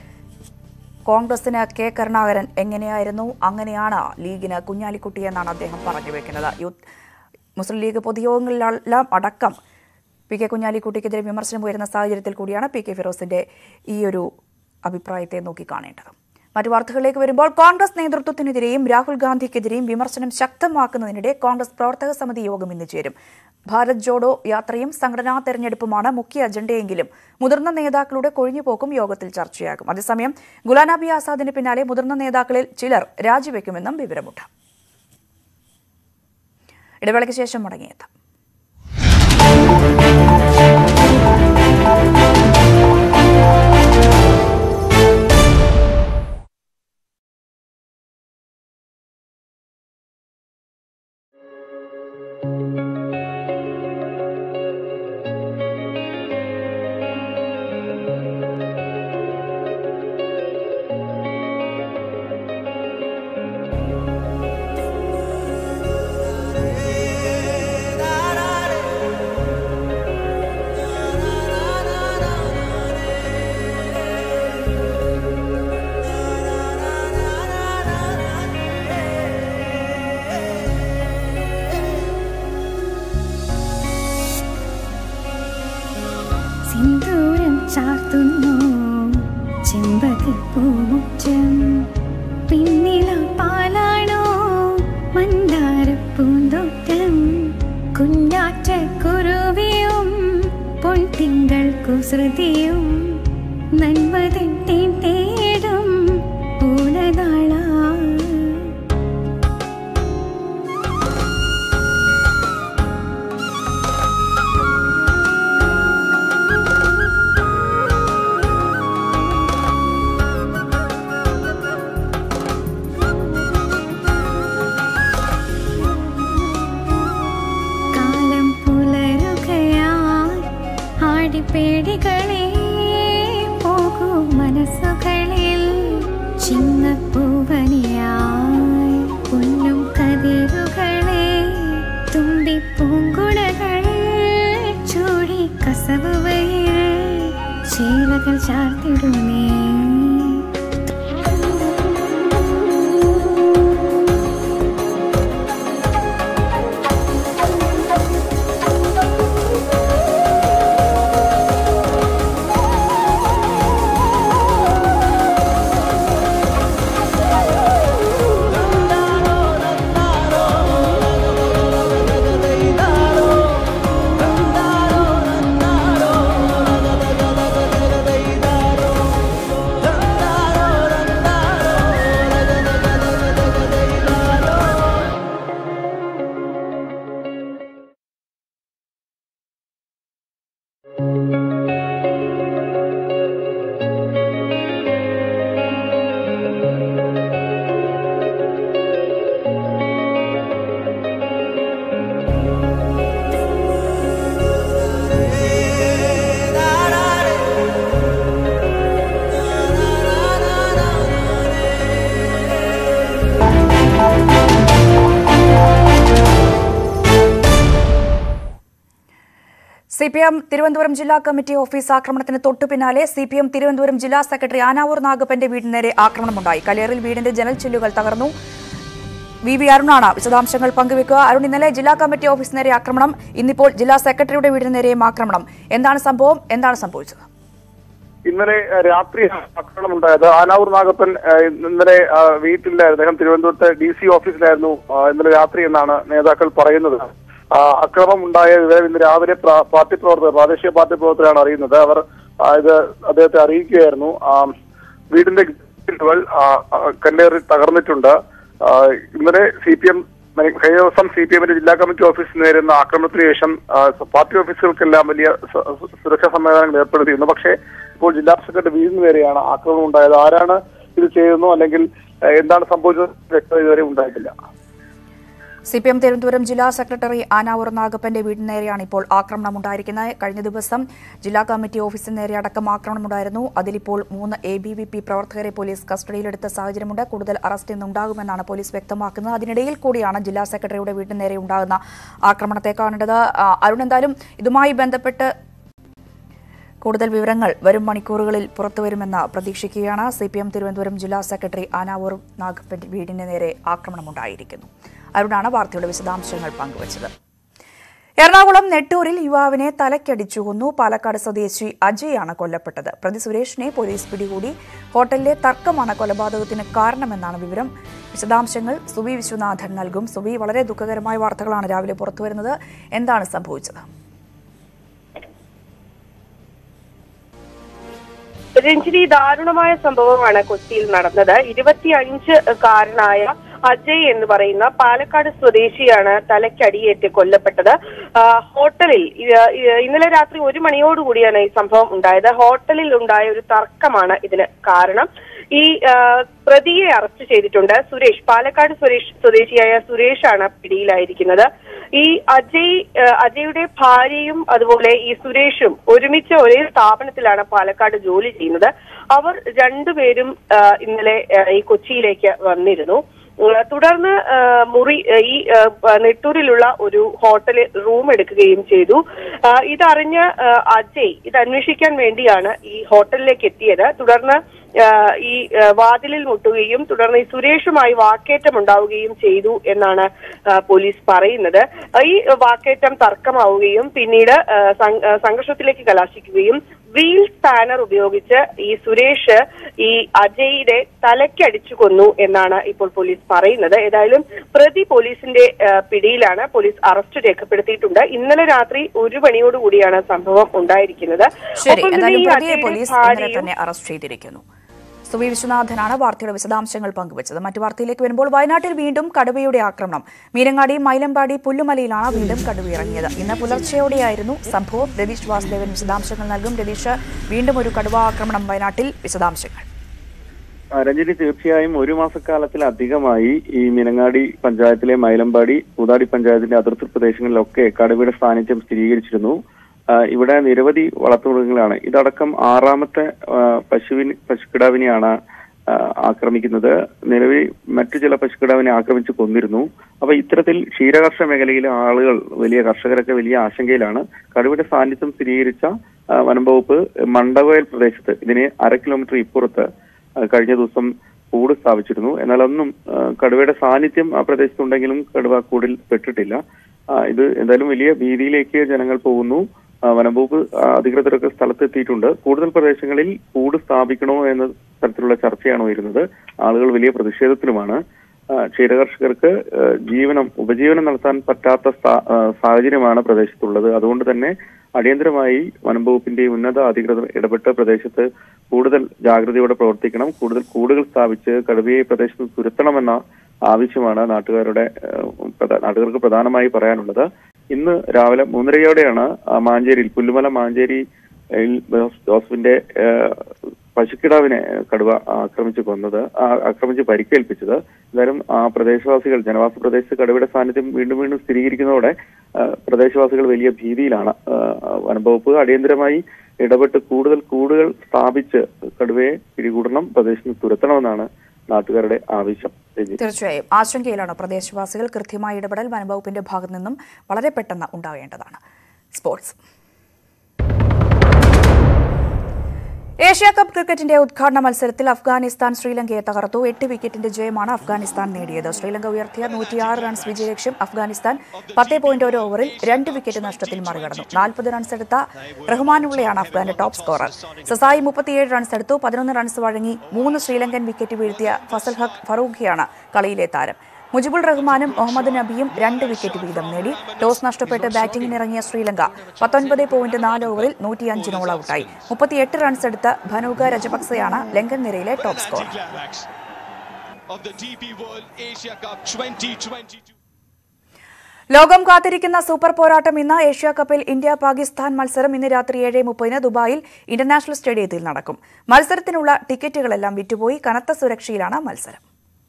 കോൺഗ്രസിന് കെ കരുണാകരൻ എങ്ങനെയായിരുന്നു അങ്ങനെയാണ് ലീഗിന് കുഞ്ഞാലിക്കുട്ടി എന്നാണ് അദ്ദേഹം പറഞ്ഞു വെക്കുന്നത് യൂത്ത് മുസ്ലിം ലീഗ് പൊതുയോഗങ്ങളിലെല്ലാം അടക്കം പി കെ കുഞ്ഞാലിക്കുട്ടിക്കെതിരെ വിമർശനം ഉയരുന്ന സാഹചര്യത്തിൽ കൂടിയാണ് പി കെ ഫിറോസിന്റെ ഈ ഒരു അഭിപ്രായത്തെ നോക്കിക്കാണേണ്ടത് മറ്റു വാർത്തകളിലേക്ക് വരുമ്പോൾ കോൺഗ്രസ് നേതൃത്വത്തിനെതിരെയും രാഹുൽ ഗാന്ധിക്കെതിരെയും വിമർശനം ശക്തമാക്കുന്നതിനിടെ കോൺഗ്രസ് പ്രവർത്തക സമിതി യോഗം ഇന്ന് ചേരും ഭാരത് ജോഡോ യാത്രയും സംഘടനാ തെരഞ്ഞെടുപ്പുമാണ് മുഖ്യ അജണ്ടയെങ്കിലും മുതിർന്ന നേതാക്കളുടെ കൊഴിഞ്ഞുപോക്കും യോഗത്തിൽ ചർച്ചയാകും അതേസമയം ഗുലാം നബി ആസാദിന് പിന്നാലെ മുതിർന്ന നേതാക്കളിൽ ചിലർ രാജിവെക്കുമെന്നും വിവരമുണ്ട് ഇടവേളയ്ക്ക് ശേഷം മടങ്ങിയെത്താം സിന്ദൂരം ചാർത്തുന്നു ചെമ്പകപ്പൂമുറ്റം പിന്നില പാലാണോ മന്ദാരപ്പൂന്തോട്ടം കുഞ്ഞാറ്റ കുരുവിയും പൊൻതിങ്കൾ കുസൃതിയും നന്മതൻ തേൻ തേടും പൂണനാളാ കാലം പുലരുകയാൽ ആടിപ്പേടികളെ പോകൂ മനസ്സുകളിൽ ചിങ്ങപ്പൂവനിയായി പൊന്നും കതിരുകളെ തുമ്പിപ്പൂങ്കുളകൾ ചൂടി കസവുവയിൽ ചേലകൾ ചാർത്തിടുന്നേ സി പി എം തിരുവനന്തപുരം ജില്ലാ കമ്മിറ്റി ഓഫീസ് ആക്രമണത്തിന് തൊട്ടു പിന്നാലെ സി പി എം തിരുവനന്തപുരം ജില്ലാ സെക്രട്ടറി ആനാവൂർ നാഗപ്പന്റെ വീടിന് നേരെ ആക്രമണമുണ്ടായി കലിയറിൽ വീടിന്റെ ജനൽ ചില്ലുകൾ തകർന്നു വി വി അരുണാണ് വിശദാംശങ്ങൾ പങ്കുവെക്കുക അരുൺ ഇന്നലെ ജില്ലാ കമ്മിറ്റി ഓഫീസിന് നേരെ ആക്രമണം ഇന്നിപ്പോൾ ജില്ലാ സെക്രട്ടറിയുടെ വീടിന് നേരെയും ആക്രമണം എന്താണ് സംഭവം എന്താണ് സംഭവിച്ചത് ഇന്നലെ അഹ്, രാത്രി ആക്രമണം ഉണ്ടായത് ആനാവൂർ നാഗപ്പൻ അഹ്, ഇന്നലെ അഹ്, വീട്ടിലായിരുന്നു അദ്ദേഹം തിരുവനന്തപുരത്ത് ഡി സി ഓഫീസിലായിരുന്നു അഹ്, ഇന്നലെ രാത്രി എന്നാണ് നേതാക്കൾ പറയുന്നത് ആ, അക്രമം ഉണ്ടായ വിവരം ഇന്ന് രാവിലെ പ്ര- പാർട്ടി പ്രവർത്തകർ പ്രാദേശിക പാർട്ടി പ്രവർത്തകരാണ് അറിയുന്നത് അവർ ആ, ഇത് അദ്ദേഹത്തെ അറിയിക്കുകയായിരുന്നു ആ, വീടിന്റെ ഗേറ്റുകൾ കല്ലേറി തകർന്നിട്ടുണ്ട് ആ, ഇന്നലെ സി പി എം കഴിഞ്ഞ ദിവസം സി പി എമ്മിന്റെ ജില്ലാ കമ്മിറ്റി ഓഫീസിൽ നേരിടുന്ന ആക്രമണത്തിന് ശേഷം ആ, പാർട്ടി ഓഫീസുകൾക്കെല്ലാം വലിയ സ- സ- സുരക്ഷാ സംവിധാനങ്ങൾ ഏർപ്പെടുത്തിയിരുന്നു പക്ഷേ ഇപ്പോൾ ജില്ലാ സെക്രട്ടറി വീടിന് നേരെയാണ് ആക്രമണം ഉണ്ടായത് ആരാണ് ഇത് ചെയ്യുന്നു അല്ലെങ്കിൽ ആ, എന്താണ് സംഭവിച്ചത് വ്യക്തത ഇതുവരെ ഉണ്ടായിട്ടില്ല സി പി എം തിരുവനന്തപുരം ജില്ലാ സെക്രട്ടറി ആനാവൂർ നാഗപ്പന്റെ വീടിന് നേരെയാണ് ഇപ്പോൾ ആക്രമണം ഉണ്ടായിരിക്കുന്നത് കഴിഞ്ഞ ദിവസം ജില്ലാ കമ്മിറ്റി ഓഫീസിന് നേരെ അടക്കം ആക്രമണമുണ്ടായിരുന്നു അതിലിപ്പോൾ മൂന്ന് എ ബി വി പി പ്രവർത്തകരെ പോലീസ് കസ്റ്റഡിയിലെടുത്ത സാഹചര്യമുണ്ട് കൂടുതൽ അറസ്റ്റ് ഇന്ന് ഉണ്ടാകുമെന്നാണ് പോലീസ് വ്യക്തമാക്കുന്നത് അതിനിടയിൽ കൂടിയാണ് ജില്ലാ സെക്രട്ടറിയുടെ വീടിന് നേരെ ഉണ്ടാകുന്ന ആക്രമണത്തെ കാണേണ്ടത് ആ, അരുൺ എന്തായാലും ഇതുമായി ബന്ധപ്പെട്ട് കൂടുതൽ വിവരങ്ങൾ വരും മണിക്കൂറുകളിൽ പുറത്തുവരുമെന്ന് പ്രതീക്ഷിക്കുകയാണ് സി പി എം തിരുവനന്തപുരം ജില്ലാ സെക്രട്ടറി ആനാവൂർ നാഗപ്പന്റെ വീടിന് നേരെ ആക്രമണമുണ്ടായിരിക്കുന്നു അരുണാണ് വാർത്തയുടെ വിശദാംശങ്ങൾ പങ്കുവച്ചത് എറണാകുളം നെട്ടൂരിൽ യുവാവിനെ തലക്കടിച്ചു കൊന്നു പാലക്കാട് സ്വദേശി അജയാണ് കൊല്ലപ്പെട്ടത് പ്രതി സുരേഷിനെ പോലീസ് പിടികൂടി ഹോട്ടലിലെ തർക്കമാണ് കൊലപാതകത്തിന് കാരണമെന്നാണ് വിവരം വിശദാംശങ്ങൾ സുബി വിശ്വനാഥൻ നൽകും സുബി വളരെ ദുഃഖകരമായ വാർത്തകളാണ് രാവിലെ പുറത്തുവരുന്നത് എന്താണ് സംഭവിച്ചത് രഞ്ജിനി ദാരുണമായ സംഭവമാണ് കൊച്ചിയിൽ നടന്നത് ഇരുപത്തിയഞ്ച് കാരനായ അജയ് എന്ന് പറയുന്ന പാലക്കാട് സ്വദേശിയാണ് തലയ്ക്കടിയേറ്റ് കൊല്ലപ്പെട്ടത് ആ, ഹോട്ടലിൽ ഇ- ഇ- ഇന്നലെ രാത്രി ഒരു മണിയോടുകൂടിയാണ് ഈ സംഭവം ഉണ്ടായത് ഹോട്ടലിൽ ഉണ്ടായ ഒരു തർക്കമാണ് ഇതിന് കാരണം ഈ ആ, പ്രതിയെ അറസ്റ്റ് ചെയ്തിട്ടുണ്ട് സുരേഷ് പാലക്കാട് സുരേഷ് സ്വദേശിയായ സുരേഷാണ് പിടിയിലായിരിക്കുന്നത് ഈ അജയ് ആ, അജയുടെ ഭാര്യയും അതുപോലെ ഈ സുരേഷും ഒരുമിച്ച് ഒരേ സ്ഥാപനത്തിലാണ് പാലക്കാട് ജോലി ചെയ്യുന്നത് അവർ രണ്ടുപേരും ആ, ഇന്നലെ ആ, ഈ കൊച്ചിയിലേക്ക് വന്നിരുന്നു ഉം, തുടർന്ന് ആ, മുറി ആ, ഈ ആ, പ- നെട്ടൂരിലുള്ള ഒരു ഹോട്ടലിൽ റൂം എടുക്കുകയും ചെയ്തു ആ, ഇതറിഞ്ഞ ആ, അജയ് ഇത് അന്വേഷിക്കാൻ വേണ്ടിയാണ് ഈ ഹോട്ടലിലേക്ക് എത്തിയത് തുടർന്ന് ആ, ഈ ആ, വാതിലിൽ മുട്ടുകയും തുടർന്ന് ഈ സുരേഷുമായി വാക്കേറ്റം ഉണ്ടാവുകയും ചെയ്തു എന്നാണ് ആ, പോലീസ് പറയുന്നത് ആ, ഈ വാക്കേറ്റം തർക്കമാവുകയും പിന്നീട് ആ, സം- ആ, സംഘർഷത്തിലേക്ക് കലാശിക്കുകയും വീൽ സ്പാനർ ഉപയോഗിച്ച് ഈ സുരേഷ് ഈ അജയുടെ തലയ്ക്കടിച്ചു കൊന്നു എന്നാണ് ഇപ്പോൾ പോലീസ് പറയുന്നത് ഏതായാലും പ്രതി പോലീസിന്റെ ആ, പിടിയിലാണ് പോലീസ് അറസ്റ്റ് രേഖപ്പെടുത്തിയിട്ടുണ്ട് ഇന്നലെ രാത്രി ഒരു മണിയോടുകൂടിയാണ് സംഭവം ഉണ്ടായിരിക്കുന്നത് ശരി ഒപ്പം തന്നെ എന്തായാലും ഈ പ്രതിയെ അജയുടെ പോലീസ് ഇന്നലെ ഭാര്യയും തന്നെ അറസ്റ്റ് ചെയ്തിരിക്കുന്നു സുബി വിശ്വനാഥനാണ് വാർത്തയുടെ വിശദാംശങ്ങൾ പങ്കുവച്ചത് മറ്റു വാർത്തയിലേക്ക് വരുമ്പോൾ വയനാട്ടിൽ വീണ്ടും കടുവയുടെ ആക്രമണം മീനങ്ങാടി മൈലമ്പാടി പുല്ലുമലയിലാണ് വീണ്ടും കടുവ ഇറങ്ങിയത് ഇന്ന് പുലർച്ചെയോടെയായിരുന്നു സംഭവം രതീഷ് വാസുദേവൻ വിശദാംശങ്ങൾ നൽകും രതീഷ് വീണ്ടും ഒരു കടുവ ആക്രമണം വയനാട്ടിൽ വിശദാംശങ്ങൾ ആ, രഞ്ജിനി തീർച്ചയായും ഒരു മാസക്കാലത്തിലധികമായി ഈ മീനങ്ങാടി പഞ്ചായത്തിലെ മൈലമ്പാടി പൂതാടി പഞ്ചായത്തിന്റെ അതിർത്തി പ്രദേശങ്ങളിലൊക്കെ കടുവയുടെ സാന്നിധ്യം സ്ഥിരീകരിച്ചിരുന്നു ആ, ഇവിടെ നിരവധി വളർത്തുമൃഗങ്ങളാണ് ഇതടക്കം ആറാമത്തെ ആ, പശുവിൻ പശുക്കിടാവിനെയാണ് ആ, ആക്രമിക്കുന്നത് നിലവിൽ മറ്റു ചില പശുക്കിടാവിനെ ആക്രമിച്ച് കൊന്നിരുന്നു അപ്പൊ ഇത്തരത്തിൽ ക്ഷീരകർഷക മേഖലയിലെ ആളുകൾ വലിയ കർഷകരൊക്കെ വലിയ ആശങ്കയിലാണ് കടുവയുടെ സാന്നിധ്യം സ്ഥിരീകരിച്ച ആ, വനം വകുപ്പ് മണ്ടകോയൽ പ്രദേശത്ത് ഇതിന് അര കിലോമീറ്റർ ഇപ്പുറത്ത് ആ, കഴിഞ്ഞ ദിവസം കൂട് സ്ഥാപിച്ചിരുന്നു എന്നാൽ അന്നും ആ, കടുവയുടെ സാന്നിധ്യം ആ പ്രദേശത്തുണ്ടെങ്കിലും കടുവ കൂടിൽ പെട്ടിട്ടില്ല ആ, ഇത് എന്തായാലും വലിയ ഭീതിയിലേക്ക് ജനങ്ങൾ പോകുന്നു ആ, വനംവകുപ്പ് ആ, അധികൃതരൊക്കെ സ്ഥലത്തെത്തിയിട്ടുണ്ട് കൂടുതൽ പ്രദേശങ്ങളിൽ കൂട് സ്ഥാപിക്കണോ എന്ന തരത്തിലുള്ള ചർച്ചയാണ് വരുന്നത് ആളുകൾ വലിയ പ്രതിഷേധത്തിലുമാണ് ആ, ക്ഷീരകർഷകർക്ക് ആ, ജീവനം ഉപജീവനം നടത്താൻ പറ്റാത്ത സ്ഥാ- ആ, സാഹചര്യമാണ് പ്രദേശത്തുള്ളത് അതുകൊണ്ട് തന്നെ അടിയന്തരമായി വനംവകുപ്പിന്റെ ഉന്നത അധികൃതർ ഇടപെട്ട് പ്രദേശത്ത് കൂടുതൽ ജാഗ്രതയോടെ പ്രവർത്തിക്കണം കൂടുതൽ കൂടുകൾ സ്ഥാപിച്ച് കടുവയെ പ്രദേശത്ത് നിന്ന് തുരത്തണമെന്ന ആവശ്യമാണ് നാട്ടുകാരുടെ ഏഹ്, പ്രധാ- നാട്ടുകാർക്ക് പ്രധാനമായി പറയാനുള്ളത് ഇന്ന് രാവിലെ മൂന്നരയോടെയാണ് ആ, മാഞ്ചേരിയിൽ പുല്ലുമല മാഞ്ചേരി യിൽ ജോസ്- ജോസഫിന്റെ ഏഹ്, പശുക്കിടാവിനെ കടുവ ആക്രമിച്ച് കൊന്നത് ആ- ആക്രമിച്ച് പരിക്കേൽപ്പിച്ചത് എന്തായാലും ആ പ്രദേശവാസികൾ ജനവാസ പ്രദേശത്ത് കടുവയുടെ സാന്നിധ്യം വീണ്ടും വീണ്ടും സ്ഥിരീകരിക്കുന്നതോടെ ആ, പ്രദേശവാസികൾ വലിയ ഭീതിയിലാണ് ആ, വനംവകുപ്പ് അടിയന്തരമായി ഇടപെട്ട് കൂടുതൽ കൂടുകൾ സ്ഥാപിച്ച് കടുവയെ പിടികൂടണം പ്രദേശത്ത് നിന്ന് തുരത്തണമെന്നാണ് നാട്ടുകാരുടെ ആവശ്യം രഞ്ജിത്ത്. തീർച്ചയായും ആശങ്കയിലാണ് പ്രദേശവാസികൾ കൃത്യമായ ഇടപെടൽ വനംവകുപ്പിന്റെ ഭാഗത്തു നിന്നും വളരെ പെട്ടെന്ന് ഉണ്ടാകേണ്ടതാണ് സ്പോർട്സ് ഏഷ്യ കപ്പ് ക്രിക്കറ്റിന്റെ ഉദ്ഘാടന മത്സരത്തിൽ അഫ്ഗാനിസ്ഥാൻ ശ്രീലങ്കയെ തകർത്തു എട്ട് വിക്കറ്റിന്റെ ജയമാണ് അഫ്ഗാനിസ്ഥാൻ നേടിയത് ശ്രീലങ്ക ഉയർത്തിയ നൂറ്റിയാറ് റൺസ് വിജയലക്ഷ്യം അഫ്ഗാനിസ്ഥാൻ പത്ത് പോയിന്റ് ഒരു ഓവറിൽ രണ്ട് വിക്കറ്റ് നഷ്ടത്തിൽ മറികടന്നു നാൽപ്പത് റൺസ് എടുത്ത റഹ്മാനുള്ളയാണ് അഫ്ഗാന്റെ ടോപ്പ് സ്കോറർ സസായി മുപ്പത്തിയേഴ് റൺസ് എടുത്തു പതിനൊന്ന് റൺസ് വഴങ്ങി മൂന്ന് ശ്രീലങ്കൻ വിക്കറ്റ് വീഴ്ത്തിയ ഫസൽ ഹക്ക് ഫറൂഖിയാണ് കളിയിലെ താരം മുജിബുൾ റഹ്മാനും മുഹമ്മദ് നബിയും രണ്ട് വിക്കറ്റ് വീതം നേടി ടോസ് നഷ്ടപ്പെട്ട് ബാറ്റിംഗിനിറങ്ങിയ ശ്രീലങ്ക പത്തൊൻപത് പോയിന്റ് നാല് ഓവറിൽ നൂറ്റിയഞ്ചിന് ഓൾ ഔട്ടായി മുപ്പത്തിയെട്ട് റൺസ് എടുത്ത ഭനൂക രജപക്സെയാണ് ലങ്കൻ നിരയിലെ top score of the DP World Asia Cup 2022. ലോകം കാത്തിരിക്കുന്ന സൂപ്പർ പോരാട്ടം ഇന്ന് ഏഷ്യ കപ്പിൽ ഇന്ത്യ പാകിസ്ഥാൻ മത്സരം ഇന്ന് രാത്രി ഏഴ് മുപ്പതിന് ദുബായിൽ ഇന്റർനാഷണൽ സ്റ്റേഡിയത്തിൽ നടക്കും മത്സരത്തിനുള്ള ടിക്കറ്റുകളെല്ലാം വിറ്റുപോയി കനത്ത സുരക്ഷയിലാണ് മത്സരം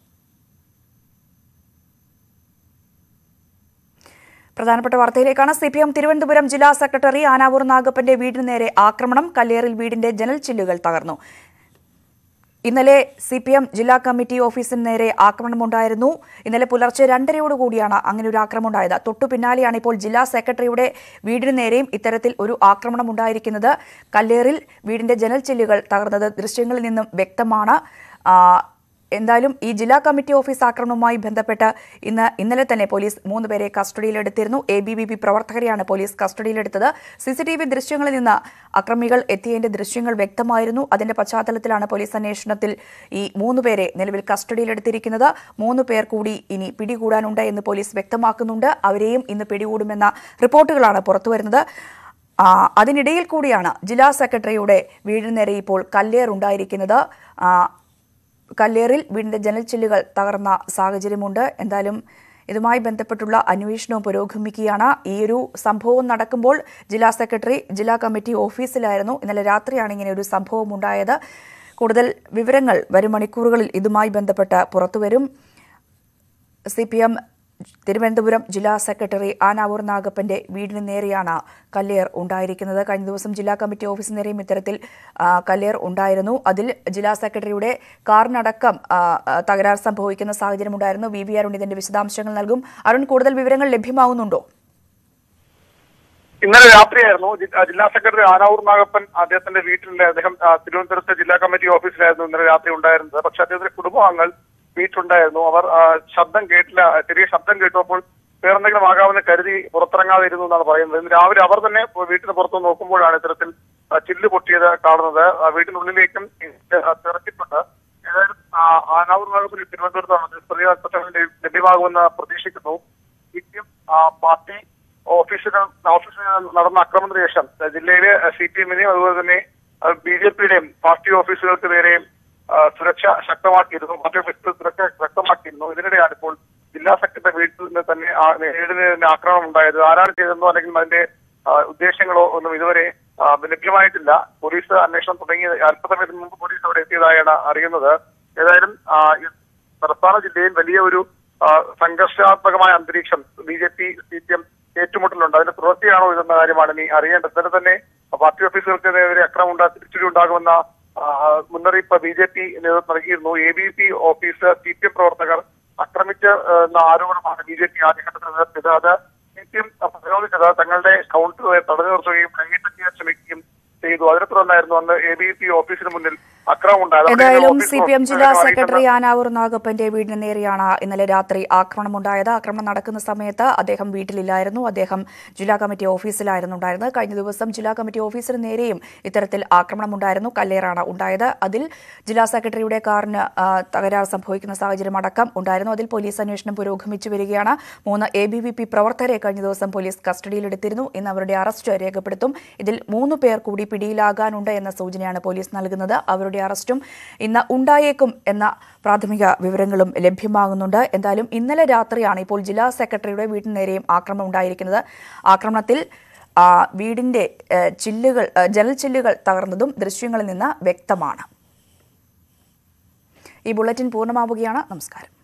പ്രധാനപ്പെട്ട വാർത്തയിലേക്കാണ് സി പി എം തിരുവനന്തപുരം ജില്ലാ സെക്രട്ടറി ആനാവൂർ നാഗപ്പന്റെ വീടിന് നേരെ ആക്രമണം കല്ലേറിൽ വീടിന്റെ ജനൽ ചില്ലുകൾ തകർന്നു ഇന്നലെ സി പി എം ജില്ലാ കമ്മിറ്റി ഓഫീസിന് നേരെ ആക്രമണമുണ്ടായിരുന്നു ഇന്നലെ പുലർച്ചെ രണ്ടരയോടുകൂടിയാണ് അങ്ങനെ ഒരു ആക്രമണം ഉണ്ടായത് തൊട്ടു പിന്നാലെയാണ് ഇപ്പോൾ ജില്ലാ സെക്രട്ടറിയുടെ വീടിന് നേരെയും ഇത്തരത്തിൽ ഒരു ആക്രമണം ഉണ്ടായിരിക്കുന്നത് കല്ലേറിൽ വീടിന്റെ ജനൽ ചില്ലുകൾ തകർന്നത് ദൃശ്യങ്ങളിൽ നിന്നും വ്യക്തമാണ് ആ, എന്തായാലും ഈ ജില്ലാ കമ്മിറ്റി ഓഫീസ് ആക്രമണവുമായി ബന്ധപ്പെട്ട് ഇന്ന് ഇന്നലെ തന്നെ പോലീസ് മൂന്ന് പേരെ കസ്റ്റഡിയിലെടുത്തിരുന്നു എ ബി വി പി പ്രവർത്തകരെയാണ് പോലീസ് കസ്റ്റഡിയിലെടുത്തത് സി സി ടി വി ദൃശ്യങ്ങളിൽ നിന്ന് അക്രമികൾ എത്തിയതിന്റെ ദൃശ്യങ്ങൾ വ്യക്തമായിരുന്നു അതിന്റെ പശ്ചാത്തലത്തിലാണ് പോലീസ് അന്വേഷണത്തിൽ ഈ മൂന്ന് പേരെ നിലവിൽ കസ്റ്റഡിയിലെടുത്തിരിക്കുന്നത് മൂന്ന് പേർ കൂടി ഇനി പിടികൂടാനുണ്ട് എന്ന് പോലീസ് വ്യക്തമാക്കുന്നുണ്ട് അവരെയും ഇന്ന് പിടികൂടുമെന്ന റിപ്പോർട്ടുകളാണ് പുറത്തുവരുന്നത് ആ, അതിനിടയിൽ കൂടിയാണ് ജില്ലാ സെക്രട്ടറിയുടെ വീടിന് നേരെ ഇപ്പോൾ കല്ലേർ ഉണ്ടായിരിക്കുന്നത് ആ, കല്ലേറിൽ വീടിന്റെ ജനൽ ചില്ലുകൾ തകർന്ന സാഹചര്യമുണ്ട് എന്തായാലും ഇതുമായി ബന്ധപ്പെട്ടുള്ള അന്വേഷണവും പുരോഗമിക്കുകയാണ് ഈ ഒരു സംഭവം നടക്കുമ്പോൾ ജില്ലാ സെക്രട്ടറി ജില്ലാ കമ്മിറ്റി ഓഫീസിലായിരുന്നു ഇന്നലെ രാത്രിയാണ് ഇങ്ങനെ ഒരു സംഭവം ഉണ്ടായത് കൂടുതൽ വിവരങ്ങൾ വരും മണിക്കൂറുകളിൽ ഇതുമായി ബന്ധപ്പെട്ട് പുറത്തുവരും സി പി എം തിരുവനന്തപുരം ജില്ലാ സെക്രട്ടറി ആനാവൂർ നാഗപ്പന്റെ വീടിന് നേരെയാണ് കല്ലേർ ഉണ്ടായിരിക്കുന്നത് കഴിഞ്ഞ ദിവസം ജില്ലാ കമ്മിറ്റി ഓഫീസിന് നേരെയും ഇത്തരത്തിൽ ആ, കല്ലേർ ഉണ്ടായിരുന്നു അതിൽ ജില്ലാ സെക്രട്ടറിയുടെ കാറിനടക്കം ആ, ആ, തകരാർ സംഭവിക്കുന്ന സാഹചര്യമുണ്ടായിരുന്നു വി വി അരുൺ ഇതിന്റെ വിശദാംശങ്ങൾ നൽകും അരുൺ കൂടുതൽ വിവരങ്ങൾ ലഭ്യമാവുന്നുണ്ടോ ഇന്നലെ രാത്രിയായിരുന്നു ജി- ആ, ജില്ലാ സെക്രട്ടറി ആനാവൂർ നാഗപ്പൻ അദ്ദേഹത്തിന്റെ വീട്ടിലെ അദ്ദേഹം ആ, തിരുവനന്തപുരത്തെ ജില്ലാ കമ്മിറ്റി ഓഫീസിലായിരുന്നു ഇന്നലെ രാത്രി ഉണ്ടായിരുന്നത് പക്ഷെ അദ്ദേഹത്തിന്റെ കുടുംബാംഗങ്ങൾ വീട്ടിലുണ്ടായിരുന്നു അവർ ആ, ശബ്ദം കേട്ടില്ല ചെറിയ ശബ്ദം കേട്ടപ്പോൾ വേറെന്തെങ്കിലും ആകാമെന്ന് കരുതി പുറത്തിറങ്ങാതെ ഇരുന്നു എന്നാണ് പറയുന്നത് ഇന്ന് രാവിലെ അവർ തന്നെ വീട്ടിന് പുറത്ത് നോക്കുമ്പോഴാണ് ഇത്തരത്തിൽ ആ, ചില്ല് പൊട്ടിയത് കാണുന്നത് ആ, വീട്ടിനുള്ളിലേക്കും ഇത് തിറച്ചിട്ടുണ്ട് ഏതായാലും ആ, ആനാവൂർ നാഗപ്പൻ തിരുവനന്തപുരത്താണ് പ്രതികാര ലഭ്യമാകുമെന്ന് പ്രതീക്ഷിക്കുന്നു സിപിഎം പാർട്ടി ഓഫീസുകൾ ഓഫീസിൽ നടന്ന ആക്രമണത്തിന് ശേഷം അഹ് ജില്ലയിലെ സി പി എമ്മിനെയും അതുപോലെ തന്നെ ബി ജെ പിയുടെയും പാർട്ടി ഓഫീസുകൾക്ക് നേരെയും അഹ് സുരക്ഷ ശക്തമാക്കിയിരുന്നു പാർട്ടി ഓഫീസുകൾ സുരക്ഷ ശക്തമാക്കിയിരുന്നു ഇതിനിടെയാണ് ഇപ്പോൾ ജില്ലാ സെക്രട്ടറി വീട്ടിൽ നിന്ന് തന്നെ ആ നേരിടുന്നതിന് ആക്രമണം ഉണ്ടായത് ആരാണ് ചെയ്തതെന്നോ അല്ലെങ്കിൽ അതിന്റെ അഹ് ഉദ്ദേശങ്ങളോ ഒന്നും ഇതുവരെ അഹ് ലഭ്യമായിട്ടില്ല പോലീസ് അന്വേഷണം തുടങ്ങി അല്പസമയത്തിന് മുമ്പ് പോലീസ് അവിടെ എത്തിയതായാണ് അറിയുന്നത് ഏതായാലും ആ, ഈ സംസ്ഥാന ജില്ലയിൽ വലിയ ഒരു ആ, സംഘർഷാത്മകമായ അന്തരീക്ഷം B J P C P M ഏറ്റുമുട്ടലുണ്ട് അതിന്റെ തുടർച്ചയാണോ ഇതെന്ന കാര്യമാണ് ഇനി അറിയേണ്ടത് ഇന്നലെ തന്നെ പാർട്ടി ഓഫീസുകൾക്ക് നേരെ അക്രമം ഉണ്ടാ തിരിച്ചടി ഉണ്ടാകുമെന്ന ആ, മുന്നറിയിപ്പ് ബി ജെ പി നേതൃത്വം നൽകിയിരുന്നു A B P office C P M പ്രവർത്തകർ ആക്രമിച്ച് ആ, എന്ന ആരോപണമാണ് ബി ജെ പി ആദ്യഘട്ടത്തിൽ ഉയർത്തിയത് അത് സി പി എം പ്രതിരോധിച്ചത് തങ്ങളുടെ കൗണ്ടറുകളെ തടഞ്ഞു നിർത്തുകയും കൈമാറ്റം ചെയ്യാൻ ശ്രമിക്കുകയും ചെയ്തു അതിനെ തുടർന്നായിരുന്നു അന്ന് എ ബി പി ഓഫീസിന് മുന്നിൽ അക്രമം ഉണ്ടായത് അവിടെ എന്തായാലും ഓഫീസ് സി പി എം ജില്ലാ പ്രവർത്തകരെ സെക്രട്ടറി ആനാവൂർ നാഗപ്പന്റെ വീടിന് നേരെയാണ് ഇന്നലെ രാത്രി ആക്രമണമുണ്ടായത് ആക്രമണം നടക്കുന്ന സമയത്ത് അദ്ദേഹം വീട്ടിലില്ലായിരുന്നു അദ്ദേഹം ജില്ലാ കമ്മിറ്റി ഓഫീസിലായിരുന്നു ഉണ്ടായിരുന്നത് കഴിഞ്ഞ ദിവസം ജില്ലാ കമ്മിറ്റി ഓഫീസിന് നേരെയും ഇത്തരത്തിൽ ആക്രമണമുണ്ടായിരുന്നു കല്ലേറാണ് ഉണ്ടായത് അതിൽ ജില്ലാ സെക്രട്ടറിയുടെ കാറിന് ആ, തകരാർ സംഭവിക്കുന്ന സാഹചര്യം അടക്കം ഉണ്ടായിരുന്നു അതിൽ പോലീസ് അന്വേഷണം പുരോഗമിച്ചു വരികയാണ് മൂന്ന് എ ബി വി പി പ്രവർത്തകരെ കഴിഞ്ഞ ദിവസം പോലീസ് കസ്റ്റഡിയിലെടുത്തിരുന്നു ഇന്ന് അവരുടെ അറസ്റ്റ് രേഖപ്പെടുത്തും ഇതിൽ മൂന്ന് പേർ കൂടി പിടിയിലാകാനുണ്ട് എന്ന സൂചനയാണ് പോലീസ് നൽകുന്നത് അവരുടെ അറസ്റ്റും ഇന്ന് ഉണ്ടായേക്കും എന്ന പ്രാഥമിക വിവരങ്ങളും ലഭ്യമാകുന്നുണ്ട് എന്തായാലും ഇന്നലെ രാത്രിയാണ് ഇപ്പോൾ ജില്ലാ സെക്രട്ടറിയുടെ വീട്ടിന് നേരെയും ആക്രമണം ഉണ്ടായിരിക്കുന്നത് ആക്രമണത്തിൽ ആ, വീടിന്റെ ഏ, ചില്ലുകൾ ഏ, ജനൽ ചില്ലുകൾ തകർന്നതും ദൃശ്യങ്ങളിൽ നിന്ന് വ്യക്തമാണ് ഈ ബുള്ളറ്റിൻ പൂർണ്ണമാവുകയാണ് നമസ്കാരം